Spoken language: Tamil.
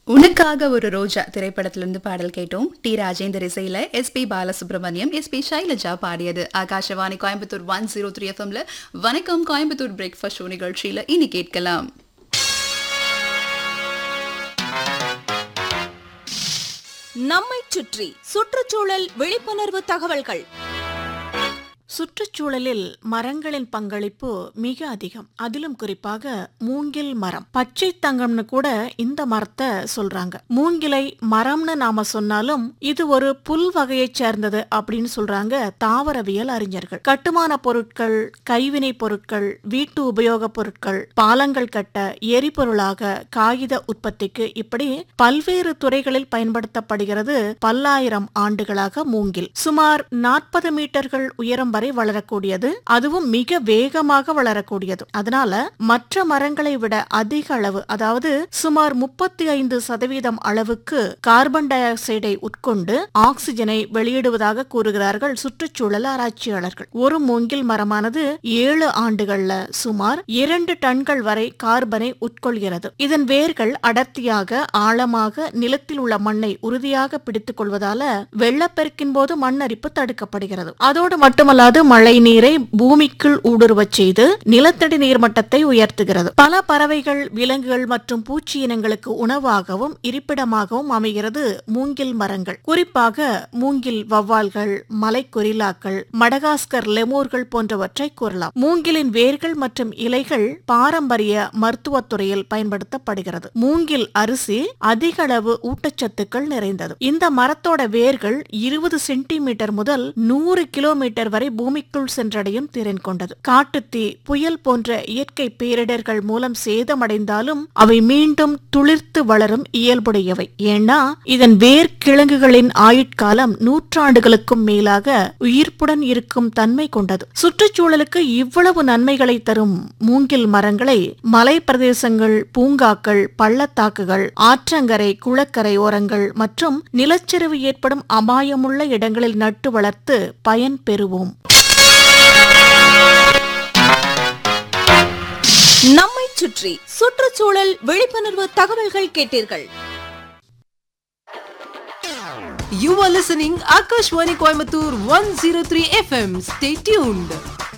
உனக்காக ஒரு ரோஜா திரைப்படத்திலிருந்து பாடல் கேட்டோம் டி ராஜேந்தர் இசையில S P Balasubrahmanyam S P Sailaja பாடியது Akashvani Coimbatore one zero three எஃப்எம்ல வணக்கம் கோயம்புத்தூர் பிரேக்ஃபாஸ்ட் ஷோ நிகழ்ச்சியில இனி கேட்கலாம் நம்மைச் சுற்றி சுற்றுச்சூழல் விழிப்புணர்வு தகவல்கள் சுற்றுச்சூழலில் மரங்களின் பங்களிப்பு மிக அதிகம் அதிலும் குறிப்பாக மூங்கில் மரம் பச்சை தங்கம்னு கூட இந்த மரத்தை சொல்றாங்க மூங்கிலை மரம்னு நாம சொன்னாலும் இது ஒரு புல் வகையைச் சேர்ந்தது அப்படின்னு சொல்றாங்க தாவரவியல் அறிஞர்கள் கட்டுமான பொருட்கள் கைவினை பொருட்கள் வீட்டு உபயோகப் பொருட்கள் பாலங்கள் கட்ட எரிபொருளாக காகித உற்பத்திக்கு இப்படி பல்வேறு துறைகளில் பயன்படுத்தப்படுகிறது பல்லாயிரம் ஆண்டுகளாக மூங்கில் சுமார் நாற்பது மீட்டர்கள் உயரம் வரை வளரக்கூடியது அதுவும் மிக வேகமாக வளரக்கூடியது அதனால மற்ற மரங்களை விட அதிக அளவு அதாவது சுமார் முப்பத்தி ஐந்து சதவீதம் அளவுக்கு கார்பன் டை ஆக்சைடை உட்கொண்டு ஆக்சிஜனை வெளியிடுவதாக கூறுகிறார்கள் சுற்றுச்சூழல் ஆராய்ச்சியாளர்கள் ஒரு மூங்கில் மரமானது ஏழு ஆண்டுகள்ல சுமார் இரண்டு டன்கள் வரை கார்பனை உட்கொள்கிறது இதன் வேர்கள் அடர்த்தியாக ஆழமாக நிலத்தில் உள்ள மண்ணை உறுதியாக பிடித்துக் கொள்வதால வெள்ளப்பெருக்கின் போது மண்ணரிப்பு தடுக்கப்படுகிறது அதோடு மட்டுமல்லாது மழை நீரை பூமிக்குள் ஊடுருவச் செய்து நிலத்தடி நீர்மட்டத்தை உயர்த்துகிறது பல பறவைகள் விலங்குகள் மற்றும் பூச்சி இனங்களுக்கு உணவாகவும் இருப்பிடமாகவும் அமைகிறது மூங்கில் மரங்கள் குறிப்பாக மூங்கில் வவ்வால்கள் மலைக்கொரிலாக்கள் மடகாஸ்கர் லெமூர்கள் போன்றவற்றை கூறலாம் மூங்கிலின் வேர்கள் மற்றும் இலைகள் பாரம்பரிய மருத்துவத் துறையில் பயன்படுத்தப்படுகிறது மூங்கில் அரிசி அதிக அளவு ஊட்டச்சத்துக்கள் நிறைந்தது இந்த மரத்தோட வேர்கள் இருபது சென்டிமீட்டர் முதல் நூறு கிலோமீட்டர் வரை பூமிக்குள் சென்றடையும் திறன் கொண்டது காட்டுத்தீ புயல் போன்ற இயற்கை பேரிடர்கள் மூலம் சேதமடைந்தாலும் அவை மீண்டும் துளிர்த்து வளரும் இயல்புடையவை ஏன்னா இதன் வேர் கிழங்குகளின் ஆயுட்காலம் நூற்றாண்டுகளுக்கும் மேலாக உயிர்ப்புடன் இருக்கும் தன்மை கொண்டது சுற்றுச்சூழலுக்கு இவ்வளவு நன்மைகளை தரும் மூங்கில் மரங்களை மலை பிரதேசங்கள் பூங்காக்கள் பள்ளத்தாக்குகள் ஆற்றங்கரை குளக்கரை ஓரங்கள் மற்றும் நிலச்சரிவு ஏற்படும் அபாயமுள்ள இடங்களில் நட்டு வளர்த்து பயன் பெறுவோம் நம்மைச் சுற்றி சுற்றுச்சூழல் விழிப்புணர்வு தகவல்கள் கேட்டீர்கள் You are listening Akashwani Coimbatore 103 FM. Stay tuned.